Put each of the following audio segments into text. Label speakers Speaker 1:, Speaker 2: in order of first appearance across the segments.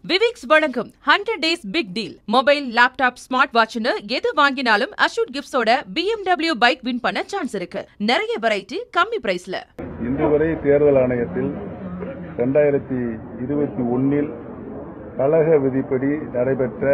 Speaker 1: விவிக்ஸ் வழங்கும் hundred days big deal mobile laptop smart வாட்ச்னு எது வாங்கினாலும் அஷூட் கிஃப்ட்ஸோட BMW பைக் வின் பண்ண சான்ஸ் இருக்கு நிறைய வெரைட்டி கம்மி பிரைஸ்ல
Speaker 2: இன்று வரை தேர்தல் ஆணையத்தில் ரெண்டாயிரத்தி இருபத்தி ஒன்னில் கழக விதிப்படி நடைபெற்ற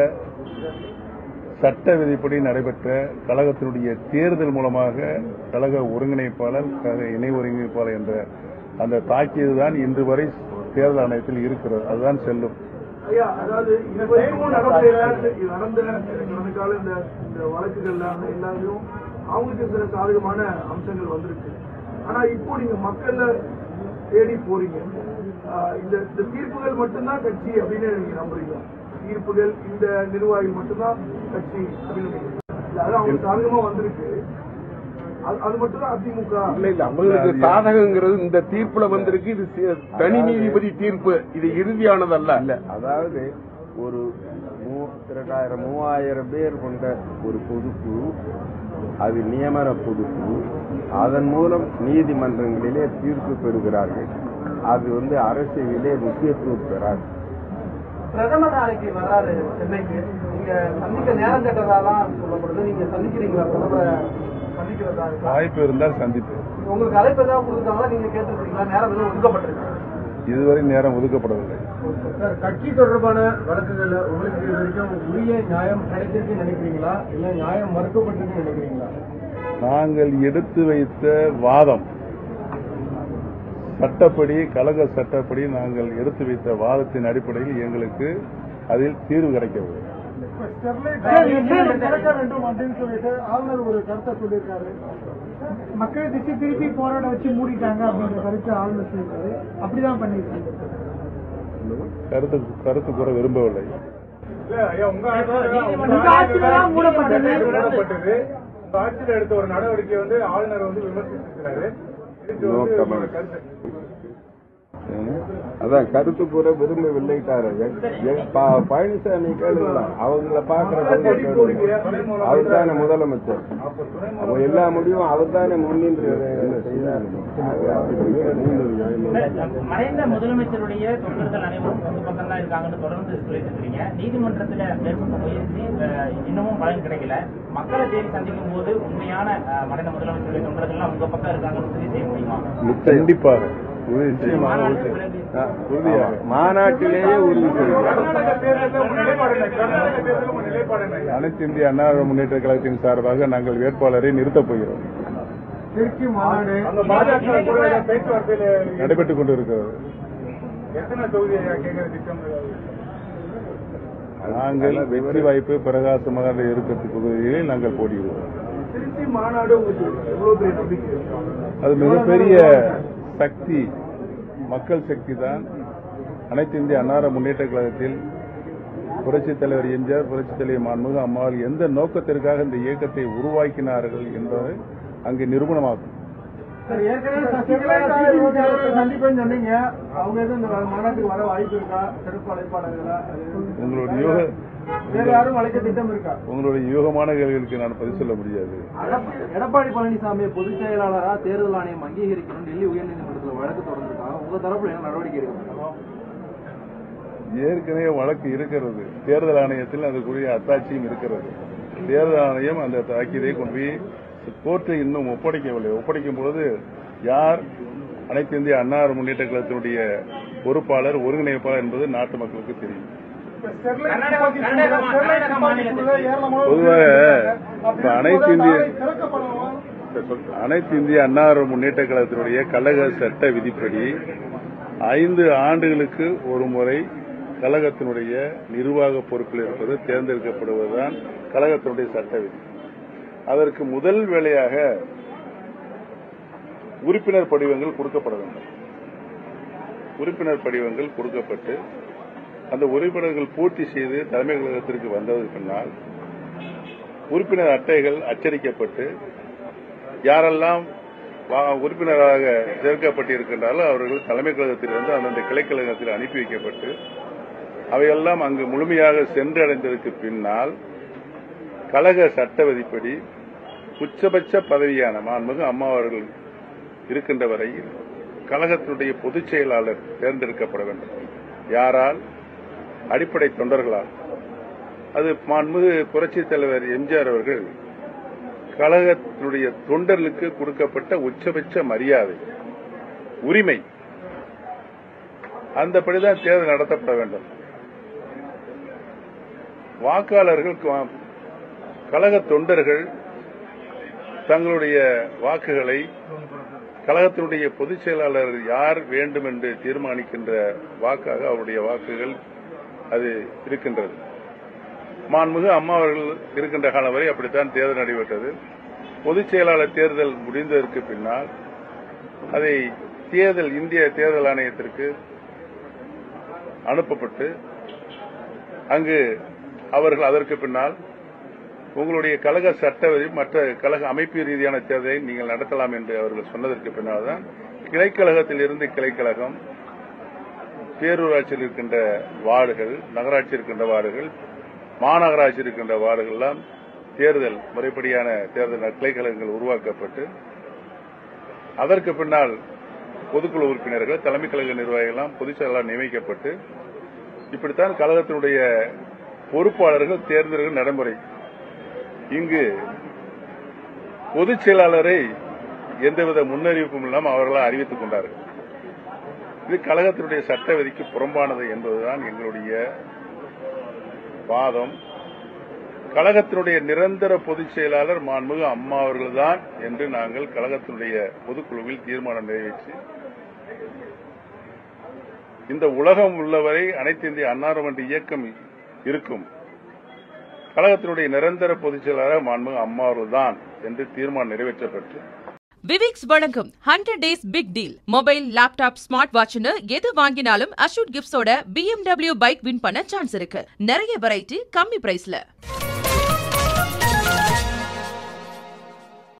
Speaker 2: சட்ட விதிப்படி நடைபெற்ற கழகத்தினுடைய தேர்தல் மூலமாக கழக ஒருங்கிணைப்பாளர் கழக இணை ஒருங்கிணைப்பாளர் என்ற அந்த தாக்கியதுதான் இன்று வரை தேர்தல் ஆணையத்தில் இருக்கிறது அதுதான் செல்லும்
Speaker 3: ஐயா அதாவது இதுவரைக்கும் நடந்த இது நடந்த கடந்த கால இந்த இந்த வழக்குகள்ல அந்த எல்லாத்தையும் அவங்களுக்கு சில சாதகமான அம்சங்கள் வந்திருக்கு ஆனா இப்போ நீங்க மக்கள்ல தேடி போறீங்க ஆஹ் இந்த இந்த தீர்ப்புகள் மட்டும்தான் கட்சி அப்படின்னு நீங்க நம்புறீங்களா தீர்ப்புகள் இந்த நிர்வாகிகள் மட்டும்தான் கட்சி அப்படின்னு நினைக்கிறீங்க இல்ல, அது அவங்களுக்கு சாதகமா வந்திருக்கு அது அது மட்டும் தான் அதிமுக
Speaker 4: இல்ல இல்ல அவங்களுக்கு சாதகங்கிறது இந்த தீர்ப்புல வந்திருக்கு இது சி- தனி நீதிபதி தீர்ப்பு இது இறுதியானதல்ல
Speaker 5: இல்ல அதாவது ஒரு மூ- இரண்டாயிரம் மூவாயிரம் பேர் கொண்ட ஒரு பொதுக்குழு அது நியமன பொதுக்குழு அதன் மூலம் நீதிமன்றங்களிலே தீர்ப்பு பெறுகிறார்கள் அது வந்து அரசியலிலே முக்கியத்துவம் பெறாது
Speaker 6: பிரதமர் நாளைக்கு வர்றாரு சென்னைக்கு நீங்க சந்திக்க நேரம் கேட்டதாலாம் சொல்லப்படுது நீங்க சந்திக்கிறீங்களா பிரதமரை சந்திக்கிறதா இருக்கா?
Speaker 2: வாய்ப்பு இருந்தால் சந்திப்பேன்
Speaker 6: உங்களுக்கு அழைப்பு ஏதாவது கொடுத்தாங்களா நீங்க கேட்டுருக்கீங்களா நேரம் எதுவும் ஒதுக்கப்பட்டிருக்கு
Speaker 2: இதுவரை நேரம் ஒதுக்கப்படவில்லை
Speaker 6: சார் கட்சி தொடர்பான வழக்குகள்ல உங்களுக்கு இது வரைக்கும் உரிய நியாயம் கிடைச்சிருக்குன்னு நினைக்கிறீங்களா இல்ல நியாயம் மறுக்கப்பட்டிருக்குன்னு நினைக்கிறீங்களா
Speaker 2: நாங்கள் எடுத்து வைத்த வாதம் சட்டப்படி கழக சட்டப்படி நாங்கள் எடுத்து வைத்த வாதத்தின் அடிப்படையில் எங்களுக்கு அதில் தீர்வு கிடைக்கவில்லை
Speaker 3: திறக்க வேண்டும் அப்படின்னு சொல்லிட்டு ஆளுநர் ஒரு கருத்தை சொல்லியிருக்காரு மக்கள் திசை திருப்பி போராட வச்சு மூடிட்டாங்க அப்படின்ற கருத்து ஆளுநர் சொல்லியிருக்காரு அப்படிதான் பண்ணிருக்காங்க
Speaker 2: கருத்து கருத்து கூற விரும்பவில்லை
Speaker 3: உங்க ஆட்சியிலதான் மூடப்பட்டது
Speaker 7: மூடப்பட்டது உங்க ஆட்சியில் எடுத்த ஒரு நடவடிக்கை வந்து ஆளுநர் வந்து விமர்சிச்சிருக்கிறாரு இதுக்கு
Speaker 5: No
Speaker 7: வந்து
Speaker 5: comment.
Speaker 7: உங்களோட கருத்து
Speaker 5: அதான் கருத்து கூற விரும்பவில்லைட்டாரு பழனிசாமி கேளுங்களா அவங்கள பாக்குற அவர் தானே முதலமைச்சர் அவங்க எல்லா முடிவும் அவர் தானே முன்னின்று
Speaker 8: மறைந்த முதலமைச்சருடைய தொண்டர்கள் அனைவரும் உங்க பக்கம் தான் இருக்காங்கன்னு தொடர்ந்து சொல்லிட்டு இருக்கீங்க நீதிமன்றத்துல மேற்கொண்ட முயற்சி அஹ், இன்னமும் பலன் கிடைக்கல மக்களை தேடி சந்திக்கும் போது உண்மையான அஹ், மறைந்த முதலமைச்சருடைய தொண்டர்கள்லாம் உங்க பக்கம் இருக்காங்கன்னு உறுதி செய்ய முடியுமா
Speaker 2: கண்டிப்பாக உறுதி நிச்சயமாக உறுதி செய்வேன். உறுதியாக
Speaker 5: மாநாட்டிலேயே உறுதி செய்வார்
Speaker 7: கர்நாடக தேர்தலில் உங்க நிலைப்பாடு என்ன கர்நாடக தேர்தலில் உங்க நிலைப்பாடு என்ன
Speaker 2: அனைத்து இந்திய அண்ணா முன்னேற்ற கழகத்தின் சார்பாக நாங்கள் வேட்பாளரை நிறுத்தப் போகிறோம்
Speaker 3: திருச்சி மாநாடு
Speaker 7: அங்க பாஜக கூட பேச்சுவார்த்தையில
Speaker 2: நடைபெற்றுக் கொண்டிருக்கிறது
Speaker 7: எத்தனை தொகுதி கேட்கிற திட்டம்
Speaker 2: நாங்கள் வெற்றி வாய்ப்பு பிரகாசமாக இருக்கிற தொகுதிகளில் நாங்கள் போட்டியிடுவோம்
Speaker 3: திருச்சி மாநாடு உங்களுக்கு எவ்வளவு பெரிய நம்பிக்கை
Speaker 2: அது மிகப்பெரிய சக்தி மக்கள் சக்தி தான் அனைத்து இந்திய அன்னார முன்னேற்ற கழகத்தில் புரட்சித் தலைவர் எம்ஜிஆர் புரட்சித் தலைவர் மாண்புமிகு அம்மாள் எந்த நோக்கத்திற்காக இந்த இயக்கத்தை உருவாக்கினார்கள் என்பது அங்கு நிரூபணமாகும்
Speaker 3: சார் ஏற்கனவே சசிகலா திமுக சந்திப்பேன்னு சொன்னீங்க அவங்க எதுவும் இந்த மாநாட்டுக்கு வர வாய்ப்பு இருக்கா சிறப்பு அழைப்பாளர்களா
Speaker 2: உங்களுடைய யூக
Speaker 3: வேற யாரும் அழைக்க திட்டம் இருக்கா
Speaker 2: உங்களுடைய யூகமான கேள்விகளுக்கு நான் பதில் சொல்ல முடியாது
Speaker 6: எடப்பாடி பழனிசாமியை பொதுச் செயலாளரா தேர்தல் ஆணையம் அங்கீகரிக்கணும் டெல்லி உயர்நீதிமன்றத்தில் வழக்கு தொடர்ந்துருக்காங்க உங்க தரப்புல என்ன நடவடிக்கை எடுக்கணும்
Speaker 2: ஏற்கனவே வழக்கு இருக்கிறது தேர்தல் ஆணையத்தில் அதுக்குரிய அத்தாட்சியும் இருக்கிறது தேர்தல் ஆணையம் அந்த தாக்கியதை கொண்டு போய் கோர்ட்டில் இன்னும் ஒப்படைக்கவில்லை ஒப்படைக்கும் பொழுது யார் அனைத்து இந்திய அன்னார் முன்னேற்ற கழகத்தினுடைய பொறுப்பாளர் ஒருங்கிணைப்பாளர் என்பது நாட்டு மக்களுக்கு தெரியும்
Speaker 8: கர்நாடக கர்நாடக மா- கர்நாடக மாநிலத்தில்
Speaker 2: பொதுவாக இப்ப அனைத்து இந்திய அனைத்து இந்திய அன்னார் முன்னேற்ற கழகத்தினுடைய கழக சட்ட விதிப்படி ஐந்து ஆண்டுகளுக்கு ஒரு முறை கழகத்தினுடைய நிர்வாக பொறுப்பில் இருப்பது தேர்ந்தெடுக்கப்படுவதுதான் கழகத்தினுடைய சட்ட விதி அதற்கு முதல் வேளையாக உறுப்பினர் படிவங்கள் கொடுக்கப்பட வேண்டும் உறுப்பினர் படிவங்கள் கொடுக்கப்பட்டு அந்த உறுப்பினர்கள் பூர்த்தி செய்து தலைமை கழகத்திற்கு வந்ததற்கு பின்னால் உறுப்பினர் அட்டைகள் அச்சடிக்கப்பட்டு யாரெல்லாம் வா- உறுப்பினராக சேர்க்கப்பட்டிருக்கின்றாலோ அவர்கள் தலைமை கழகத்திலிருந்து அந்தந்த கிளைக்கழகத்தில் அனுப்பி வைக்கப்பட்டு அவையெல்லாம் அங்கு முழுமையாக சென்றடைந்ததற்கு பின்னால் கழக சட்ட விதிப்படி உச்சபட்ச பதவியான மாண்புமிகு அம்மா அவர்கள் இருக்கின்ற வரையில் கழகத்தினுடைய பொதுச் செயலாளர் தேர்ந்தெடுக்கப்பட வேண்டும் யாரால் அடிப்படை தொண்டர்களால் அது மாண்புமிகு புரட்சித் தலைவர் எம்ஜிஆர் அவர்கள் கழகத்தினுடைய தொண்டர்களுக்கு கொடுக்கப்பட்ட உச்சபட்ச மரியாதை உரிமை அந்தபடிதான் தேர்தல் நடத்தப்பட வேண்டும் வாக்காளர்கள் க- கழக தொண்டர்கள் தங்களுடைய வாக்குகளை கழகத்தினுடைய பொதுச் செயலாளர் யார் வேண்டும் என்று தீர்மானிக்கின்ற வாக்காக அவருடைய வாக்குகள் அது இருக்கின்றது மாண்புமிகு அம்மா அவர்கள் இருக்கின்ற காலம் வரை அப்படித்தான் தேர்தல் நடைபெற்றது பொதுச் செயலாளர் தேர்தல் முடிந்ததற்கு பின்னால் அதை தேர்தல் இந்திய தேர்தல் ஆணையத்திற்கு அனுப்பப்பட்டு அங்கு அவர்கள் அதற்கு பின்னால் உங்களுடைய கழக சட்ட விதி மற்ற கழக அமைப்பு ரீதியான தேர்தலை நீங்கள் நடத்தலாம் என்று அவர்கள் சொன்னதற்கு பின்னால் தான் கிளைக்கழகத்தில் இருந்து கிளைக்கழகம் பேரூராட்சியில் இருக்கின்ற வார்டுகள் நகராட்சி இருக்கின்ற வார்டுகள் மாநகராட்சி இருக்கின்ற வார்டுகள் எல்லாம் தேர்தல் முறைப்படியான தேர்தல் கிளைக்கழகங்கள் உருவாக்கப்பட்டு அதற்கு பின்னால் பொதுக்குழு உறுப்பினர்கள் தலைமை கழக நிர்வாகிகள் எல்லாம் பொதுச் செயலாளர் நியமிக்கப்பட்டு இப்படித்தான் கழகத்தினுடைய பொறுப்பாளர்கள் தேர்ந்தெடுக்கும் நடைமுறை இங்கு பொதுச் செயலாளரை எந்தவித முன்னறிவிப்பும் இல்லாமல் அவர்களால் அறிவித்துக் கொண்டார்கள் இது கழகத்தினுடைய சட்ட விதிக்கு புறம்பானது என்பதுதான் எங்களுடைய வாதம் கழகத்தினுடைய நிரந்தர பொதுச் செயலாளர் மாண்புமிகு அம்மா அவர்கள்தான் என்று நாங்கள் கழகத்தினுடைய பொதுக்குழுவில் தீர்மானம் நிறைவேற்றி இந்த உலகம் உள்ளவரை அனைத்து இந்திய அன்னாரமன்ற இயக்கம் இருக்கும் கழகத்தினுடைய நிரந்தர பொதுச் செயலாளர் மாண்புமிகு அம்மா அவர்கள்தான் என்று தீர்மானம் நிறைவேற்றப்பட்டு
Speaker 1: விவிக்ஸ் வழங்கும் hundred days big deal mobile laptop smart வாட்ச்னு எது வாங்கினாலும் அஷூட் கிஃப்ட்ஸோட BMW பைக் வின் பண்ண சான்ஸ் இருக்கு நிறைய வெரைட்டி கம்மி பிரைஸ்ல